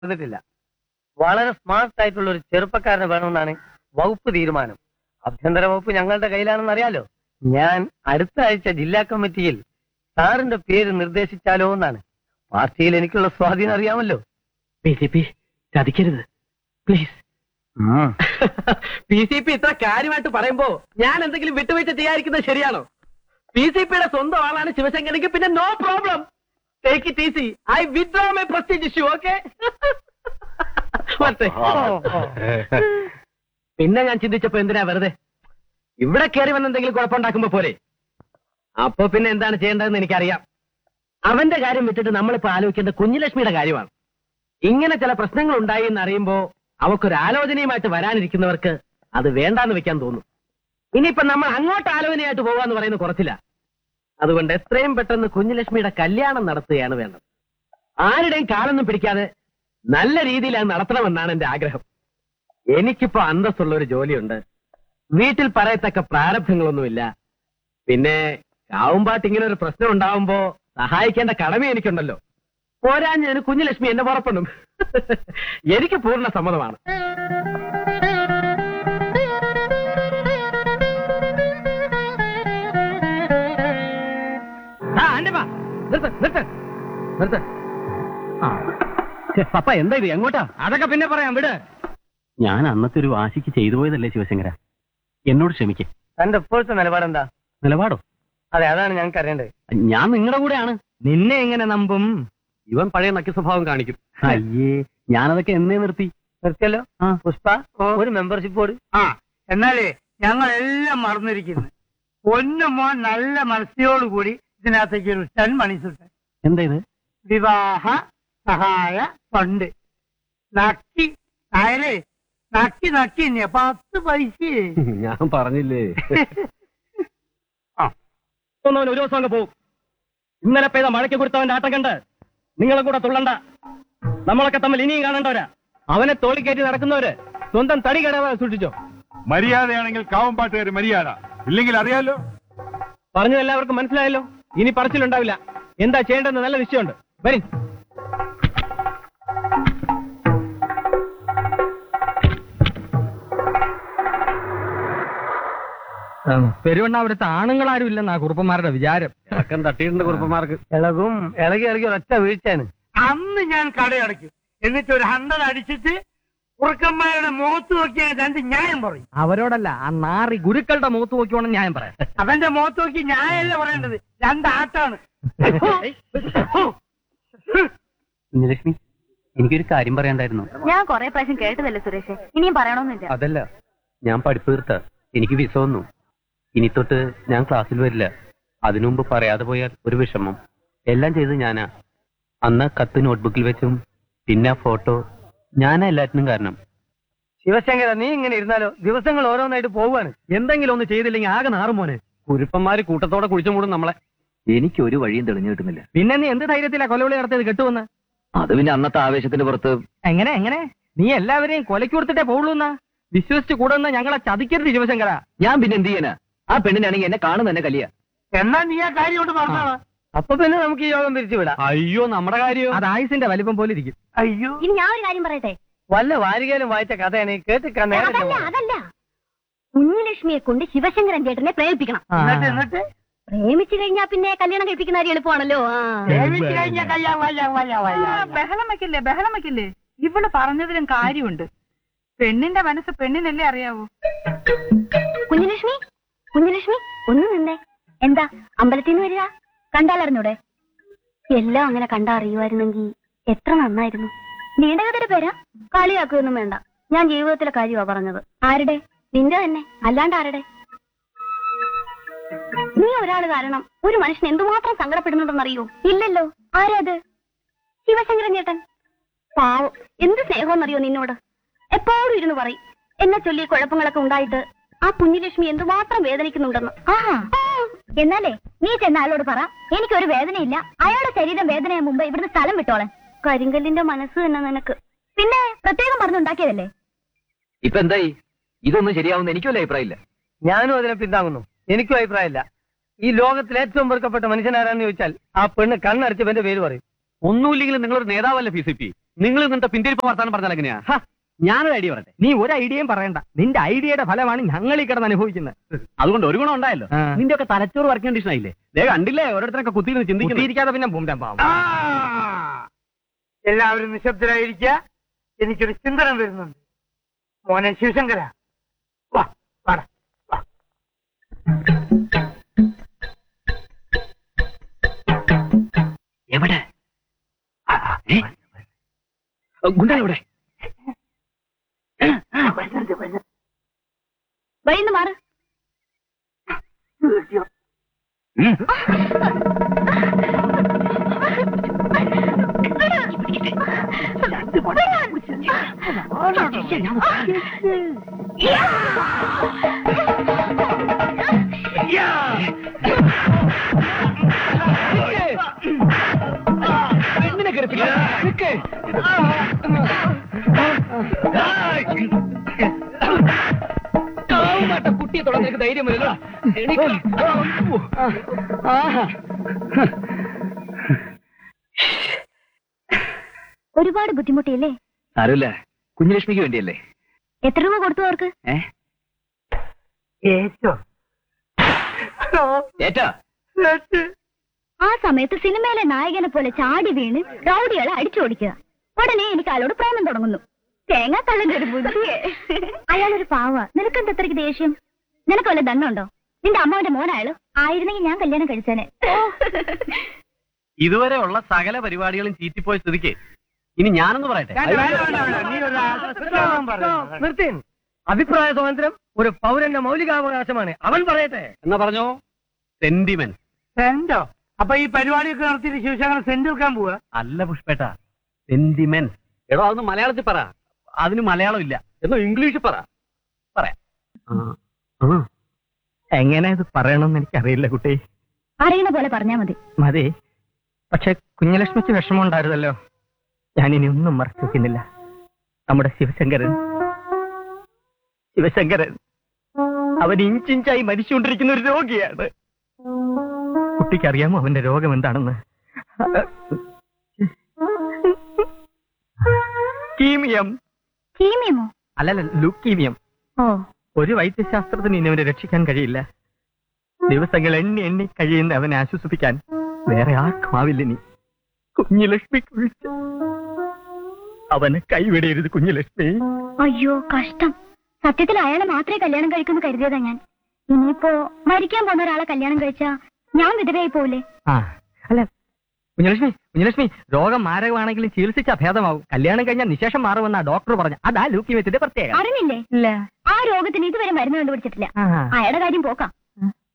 വന്നിട്ടില്ല വളരെ സ്മാർട്ട് ആയിട്ടുള്ള ഒരു ചെറുപ്പക്കാരനെ വേണമെന്നാണ് വകുപ്പ് തീരുമാനം ആഭ്യന്തര വകുപ്പ് ഞങ്ങളുടെ കയ്യിലാണെന്ന് അറിയാലോ ഞാൻ അടുത്ത ആഴ്ച ജില്ലാ കമ്മിറ്റിയിൽ സാറിന്റെ പേര് നിർദ്ദേശിച്ചാലോ എന്നാണ് പാർട്ടിയിൽ എനിക്കുള്ള സ്വാധീനം അറിയാമല്ലോ പി സി പി ചതിക്കരുത് പ്ലീസ് ഉം. പി സി പി ഇത്ര കാര്യമായിട്ട് പറയുമ്പോ ഞാൻ എന്തെങ്കിലും വിട്ടുവീഴ്ച ചെയ്യാതിരിക്കുന്നത് ശരിയാണോ പി സി പിയുടെ സ്വന്തം ആളാണ് ശിവശങ്കരനെങ്കിൽ പിന്നെ no problem take it easy I withdraw my prestige issue okay പിന്നെ ഞാൻ ചിന്തിച്ചപ്പോ എന്തിനാ വെറുതെ ഇവിടെ കയറി വന്ന് എന്തെങ്കിലും കുഴപ്പമുണ്ടാക്കുമ്പോ പോരെ അപ്പൊ പിന്നെ എന്താണ് ചെയ്യേണ്ടതെന്ന് എനിക്കറിയാം അവന്റെ കാര്യം വിട്ടിട്ട് നമ്മളിപ്പോ ആലോചിക്കേണ്ട കുഞ്ഞുലക്ഷ്മിയുടെ കാര്യമാണ് ഇങ്ങനെ ചില പ്രശ്നങ്ങൾ ഉണ്ടായി എന്ന് അറിയുമ്പോ അവക്കൊരു ആലോചനയുമായിട്ട് വരാനിരിക്കുന്നവർക്ക് അത് വേണ്ടാന്ന് വെക്കാൻ തോന്നും ഇനിയിപ്പോ നമ്മൾ അങ്ങോട്ട് ആലോചനയായിട്ട് പോവാന്ന് പറയുന്നത് കുറച്ചില്ല അതുകൊണ്ട് എത്രയും പെട്ടെന്ന് കുഞ്ഞുലക്ഷ്മിയുടെ കല്യാണം നടത്തുകയാണ് വേണ്ടത് ആരുടെയും കാലൊന്നും പിടിക്കാതെ നല്ല രീതിയിൽ അത് നടത്തണമെന്നാണ് എന്റെ ആഗ്രഹം എനിക്കിപ്പോ അന്തസ്സുള്ള ഒരു ജോലിയുണ്ട് വീട്ടിൽ പറയത്തക്ക പ്രാരബ്ധങ്ങളൊന്നുമില്ല പിന്നെ കാവുമ്പാട്ട് ഇങ്ങനെ ഒരു പ്രശ്നം ഉണ്ടാവുമ്പോ സഹായിക്കേണ്ട കടമ എനിക്കുണ്ടല്ലോ പോരാഞ്ഞതിന് കുഞ്ഞുലക്ഷ്മി എന്നെ പുറപ്പെടും എനിക്ക് പൂർണ്ണ സമ്മതമാണ് ആ, ആന്റപ്പാ, നിർത്ത്, നിർത്ത്, നിർത്ത്. ആ. ഛെ, പപ്പ എന്താ ഇത് എങ്ങോട്ടാ അതൊക്കെ പിന്നെ പറയാം വിട് ഞാൻ അന്നത്തെ ഒരു വാശിക്ക് ചെയ്തു പോയതല്ലേ ശിവശങ്കര എന്നോട് ക്ഷമിക്കേ തന്റെ ഇപ്പോഴത്തെ നിലപാടെന്താ നിലപാടോ അതെ അതാണ് ഞങ്ങൾക്ക് അറിയേണ്ടത് ഞാൻ നിങ്ങളുടെ കൂടെയാണ് നിന്നെ എങ്ങനെ നമ്പും ഇവൻ പഴയ നക്കി സ്വഭാവം കാണിക്കും അയ്യേ ഞാനതൊക്കെ എന്നേ നിർത്തി നിർത്തിയല്ലോ ആ. പുഷ്പ ഒരു മെമ്പർഷിപ്പ് കൊടു ആ എന്നാലേ ഞങ്ങൾ എല്ലാം മറന്നിരിക്കുന്നു പൊന്നു മോൻ നല്ല മനസ്സിയോടുകൂടി ഇതിനകത്തേക്ക് ഒരു ടെൻ മണിസുണ്ട് എന്താ ഇത് വിവാഹ സഹായ ഫണ്ട് നക്കി അയലേ നക്കി നക്കി ഇനി പത്ത് പൈസ ഞാൻ പറഞ്ഞില്ലേ ഒന്നവൻ ഒരു ദിവസം അങ്ങ് പോവും ഇന്നലെ പെയ്ത മഴയ്ക്ക് കൊടുത്തവന്റെ ആട്ടം കണ്ട് നിങ്ങളും കൂടെ തുള്ളണ്ട നമ്മളൊക്കെ തമ്മിൽ ഇനിയും കാണണ്ടവരാ അവനെ തോളിക്കയറ്റി നടക്കുന്നവര് സ്വന്തം തടി കടവാ സൂക്ഷിച്ചോ മര്യാദയാണെങ്കിൽ കാവമ്പാട്ടുകാർ മര്യാദ ഇല്ലെങ്കിൽ അറിയാലോ പറഞ്ഞത് എല്ലാവർക്കും മനസ്സിലായല്ലോ ഇനി പറച്ചിലുണ്ടാവില്ല എന്താ ചെയ്യേണ്ടതെന്ന് നല്ല നിശ്ചയമുണ്ട് വരും പെരുവണ്ണാപുരത്ത് ആണുങ്ങളാരും ഇല്ലെന്നാ കുറുപ്പന്മാരുടെ വിചാരം ഇളക്കം തട്ടിയിട്ടുണ്ട് കുറുപ്പന്മാർക്ക് ഇളകും ഇളകി ഇളകി ഒരൊറ്റ വീഴ്ചയാണ് അന്ന് ഞാൻ കടയടയ്ക്കും എന്നിട്ട് ഒരു ഹൺഡ്രഡ് അടിച്ചിട്ട് കുറുക്കന്മാരുടെ മുഖത്ത് നോക്കിയ രണ്ട് ന്യായം പറയും അവരോടല്ല ആ നാറി ഗുരുക്കളുടെ മുഖത്ത് നോക്കിയോണം ഞാൻ പറയാം അവന്റെ മുഖത്ത് നോക്കി ന്യായമല്ല പറയേണ്ടത് രണ്ടാട്ടാണ് കുഞ്ഞലക്ഷ്മി എനിക്കൊരു കാര്യം പറയാണ്ടായിരുന്നു ഞാൻ കൊറേ പ്രാവശ്യം കേട്ടതല്ലേ സുരേഷ് ഇനിയും പറയണമെന്നില്ല അതല്ല ഞാൻ പഠിപ്പ് തീർത്ത എനിക്ക് വിസ വന്നു ഇനി തൊട്ട് ഞാൻ ക്ലാസ്സിൽ വരില്ല അതിനു മുമ്പ് പറയാതെ പോയാൽ ഒരു വിഷമം എല്ലാം ചെയ്ത് ഞാനാ അന്ന് കത്ത് നോട്ട്ബുക്കിൽ വെച്ചും പിന്നെ ആ ഫോട്ടോ ഞാനാ എല്ലാറ്റിനും കാരണം ശിവശങ്കര നീ ഇങ്ങനെ ഇരുന്നാലോ ദിവസങ്ങൾ ഓരോന്നായിട്ട് പോവാണ് എന്തെങ്കിലും ഒന്ന് ചെയ്തില്ലെങ്കിൽ ആകെ നാറും മോനെ കുരുപ്പന്മാര് കൂട്ടത്തോടെ കുഴിച്ചു മൂടും നമ്മളെ എനിക്ക് ഒരു വഴിയും തെളിഞ്ഞു കിട്ടുന്നില്ല പിന്നെ നീ എന്ത് ധൈര്യത്തിലാ കൊലവിളി നടത്തിയത് കെട്ടുവന്ന് അത് പിന്നെ അന്നത്തെ ആവേശത്തിന്റെ പുറത്ത് എങ്ങനെ എങ്ങനെ നീ എല്ലാവരെയും കൊലയ്ക്ക് കൊടുത്തിട്ടേ പോകുള്ളൂ എന്നാ വിശ്വസിച്ച് കൂടെ നിന്ന് ഞങ്ങളെ ചതിക്കരുത് ശിവശങ്കര ഞാൻ പിന്നെ എന്ത് ചെയ്യാനാ ആ പെണ്ണിനാണെങ്കിൽ എന്നെ കാണുന്ന തന്നെ കലിയ എന്നാ നീ ആ കാര്യം കൊണ്ട് പറഞ്ഞോളാം അപ്പൊ പിന്നെ നമുക്ക് ഈ യോഗം പിരിച്ചു വിടാം അയ്യോ നമ്മുടെ കാര്യം അത് ആയുസിന്റെ വലിപ്പം പോലെ ഇരിക്കും അയ്യോ ഇനി ഞാൻ ഒരു കാര്യം പറയട്ടെ വല്ല വാരികയിലും വായിച്ച കഥയാണ് ഈ കേട്ടിക്കാൻ നേരം അതല്ല അതല്ല കുഞ്ഞുലക്ഷ്മിയെ കൊണ്ട് ശിവശങ്കരൻ ചേട്ടനെ പ്രേമിപ്പിക്കണം എന്നിട്ട് എന്നിട്ട് പ്രേമിച്ചു കഴിഞ്ഞാ പിന്നെ കല്യാണം കഴിപ്പിക്കുന്ന കാര്യം എളുപ്പമാണല്ലോ ആ. പ്രേമിച്ച് കഴിഞ്ഞാ കയ്യാ വയ്യ വയ്യ വയ്യ ബഹളം വെക്കില്ലേ ബഹളം വെക്കില്ലേ ഇവള് പറഞ്ഞതിലും കാര്യമുണ്ട് പെണ്ണിന്റെ മനസ്സ് പെണ്ണിനല്ലേ അറിയാവൂ കുഞ്ഞുലക്ഷ്മി കുഞ്ഞുലക്ഷ്മി ഒന്ന് നിന്നേ എന്താ അമ്പലത്തിൽ നിന്ന് വരിക കണ്ടാലറിഞ്ഞൂടെ എല്ലാം അങ്ങനെ കണ്ടാ അറിയുമായിരുന്നെങ്കിൽ എത്ര നന്നായിരുന്നു നീണ്ടകത്തിന്റെ പേരാ കളിയാക്കുകയൊന്നും വേണ്ട ഞാൻ ജീവിതത്തിലെ കാര്യമാ പറഞ്ഞത് ആരുടെ നിന്റെ തന്നെ അല്ലാണ്ട് ആരുടെ നീ ഒരാള് കാരണം ഒരു മനുഷ്യൻ എന്തുമാത്രം സങ്കടപ്പെടുന്നുണ്ടെന്നറിയോ ഇല്ലല്ലോ ആരാത് ശിവശങ്കരൻ ചേട്ടൻ പാവം എന്ത് സ്നേഹമെന്നറിയോ നിന്നോട് എപ്പോഴും ഇരുന്ന് പറയും എന്നെ ചൊല്ലി കുഴപ്പങ്ങളൊക്കെ ഉണ്ടായിട്ട് ആ കുഞ്ഞുലക്ഷ്മി എന്തുമാത്രം വേദനിക്കുന്നുണ്ടെന്ന് ആ എന്നാലേ നീ ചെന്ന ആളോട് പറ എനിക്കൊരു വേദനയില്ല അയാളുടെ ശരീരം വേദനയാ മുമ്പ് ഇവിടുന്ന് സ്ഥലം വിട്ടോളെ കരിങ്കല്ലിന്റെ മനസ്സ് തന്നെ നിനക്ക് പിന്നെ പ്രത്യേകം മറന്നുണ്ടാക്കിയതല്ലേ ഇപ്പൊ എന്തായി ഇതൊന്നും ശരിയാവുന്ന എനിക്കും വല്ല അഭിപ്രായമില്ല ഞാനും അതിനെ പിന്താങ്ങുന്നു എനിക്കും അഭിപ്രായമില്ല ഈ ലോകത്തിൽ ഏറ്റവും വെറുക്കപ്പെട്ട മനുഷ്യനാരാന്ന് ചോദിച്ചാൽ ആ പെണ്ണ് കണ്ണടച്ചവന്റെ പേര് പറയും ഒന്നുമില്ലെങ്കിൽ നിങ്ങളൊരു നേതാവല്ലേ പി സി പി നിങ്ങൾ നിന്നിട്ട് പിന്തിരിപ്പ് വർത്താനം പറഞ്ഞാൽ എങ്ങനെയാ ഹ, ഞാനൊരു ഐഡിയ പറയട്ടെ നീ ഒരു ഐഡിയയും പറയണ്ട നിന്റെ ഐഡിയയുടെ ഫലമാണ് ഞങ്ങൾ ഈ കിടന്ന് അനുഭവിക്കുന്നത് അതുകൊണ്ട് ഒരു ഗുണം ഉണ്ടായല്ലോ ആ. നിന്റെ ഒക്കെ തലച്ചോറ് വർക്ക് കണ്ടീഷൻ ആയില്ലേ ദേ കണ്ടില്ലേ ഓരോരുത്തരൊക്കെ കുത്തിയിരുന്ന് ചിന്തിക്കുന്നു കുത്തിയിരിക്കാതെ പിന്നെ പൂരം പാവം ആ! എല്ലാവരും നിശബ്ദരായിരിക്കുക എനിക്കൊരു ചിന്തനം വരുന്നുണ്ട് മോനെ ശിവശങ്കര വാ വാടാ വാ എവിടെ ഗുണ്ട എവിടെ വഴിന്ന് മാറ് കുട്ടിയെ തുടങ്ങി ധൈര്യം വരുമല്ലോ ഒരുപാട് ബുദ്ധിമുട്ടിയില്ലേ സാരമില്ല കുഞ്ഞുലക്ഷ്മിക്ക് വേണ്ടിയല്ലേ എത്ര രൂപ കൊടുത്തു അവർക്ക് ഏ ഏറ്റോ ഏറ്റാ ആ സമയത്ത് സിനിമയിലെ നായകനെ പോലെ ചാടി വീണ് റൗഡികളെ അടിച്ചോടിക്കുക ഉടനെ എനിക്ക് അയാളോട് പ്രേമം തുടങ്ങുന്നു തേങ്ങ തള്ളിന്റെ ഒരു ബുദ്ധിയെ അയാളൊരു പാവ നിനക്കെന്താ അത്രയ്ക്ക് ദേഷ്യം നിനക്ക് വല്ല ദണ്ണുണ്ടോ നിന്റെ അമ്മാവന്റെ മോനയാള് ആയിരുന്നെങ്കിൽ ഞാൻ കല്യാണം കഴിച്ചേനെ ഇതുവരെ ഉള്ള സകല പരിപാടികളും ചീറ്റിപ്പോയ സ്ഥിതിക്ക് ഇനി ഞാനൊന്ന് പറയട്ടെ വേണ്ട, വേണ്ട, വേണ്ട. നീ ഒരു ആശ്വാസം പറയണ്ട. നിർത്തിൻ അഭിപ്രായ സ്വാതന്ത്ര്യം ഒരു പൗരന്റെ മൗലികാവകാശമാണ് അവൻ പറയട്ടെ എന്നാ പറഞ്ഞോ സെന്റിമെന്റ് സെന്റോ അപ്പൊ ഈ പരിപാടിയൊക്കെ നടത്തിയിട്ട് ശിവശങ്കരൻ സെന്റ് എടുക്കാൻ പോവാ അല്ല പുഷ്പേട്ട സെന്റിമെന്റ് എടോ അതൊന്ന് മലയാളത്തിൽ പറ അതിന് മലയാളം ഇല്ല എന്നോ ഇംഗ്ലീഷിൽ പറ പറയാം എങ്ങനെ ഇത് പറയണമെന്ന് എനിക്കറിയില്ല കുട്ടി അറിയണ പോലെ പറഞ്ഞാ മതി മതി പക്ഷെ കുഞ്ഞലക്ഷ്മിക്ക് വിഷമമുണ്ടായിരുന്നല്ലോ ഞാനിനി ഒന്നും മറച്ചു വെക്കുന്നില്ല നമ്മുടെ ശിവശങ്കരൻ ശിവശങ്കരൻ അവൻ ഇഞ്ചിഞ്ചായി മരിച്ചുകൊണ്ടിരിക്കുന്ന ഒരു രോഗിയാണ് കുട്ടിക്കറിയാമോ അവന്റെ രോഗം എന്താണെന്ന് കീമിയം കീമിയമോ അല്ലല്ല ലുക്കീമിയം ഓ ഒരു വൈദ്യശാസ്ത്രത്തിന് ഇനി അവനെ രക്ഷിക്കാൻ കഴിയില്ല ദിവസങ്ങൾ എണ്ണി എണ്ണി കഴിയുന്ന അവനെ ആശ്വസിപ്പിക്കാൻ വേറെ ആർക്കും ആവില്ല ഇനി കുഞ്ഞുലക്ഷ്മി കുഴിച്ച് അവനെ കൈവിടരുത് കുഞ്ഞുലക്ഷ്മി അയ്യോ കഷ്ടം സത്യത്തിൽ അയാളെ മാത്രമേ കല്യാണം കഴിക്കുമെന്ന് കരുതിയതാ ഞാൻ ഇനിയിപ്പോ മരിക്കാൻ പോകുന്ന ഒരാളെ കല്യാണം കഴിച്ചാ ഞാൻ വിധവയായി പോവില്ലേ ആ അല്ല കുഞ്ഞുലക്ഷ്മി കുഞ്ഞുലക്ഷ്മി രോഗം മാരകമാണെങ്കിലും ചികിത്സിച്ച ഭേദമാവും കല്യാണം കഴിഞ്ഞാൽ നിശേഷം മാറുമെന്നാ ഡോക്ടർ പറഞ്ഞു അതാ ലൂക്കിമത്തിന്റെ പ്രത്യേകത അറിഞ്ഞില്ലേ ഇല്ല ആ രോഗത്തിന് ഇതുവരെ മരുന്ന് കണ്ടുപിടിച്ചിട്ടില്ല ആ അയാളുടെ കാര്യം പോക്കാം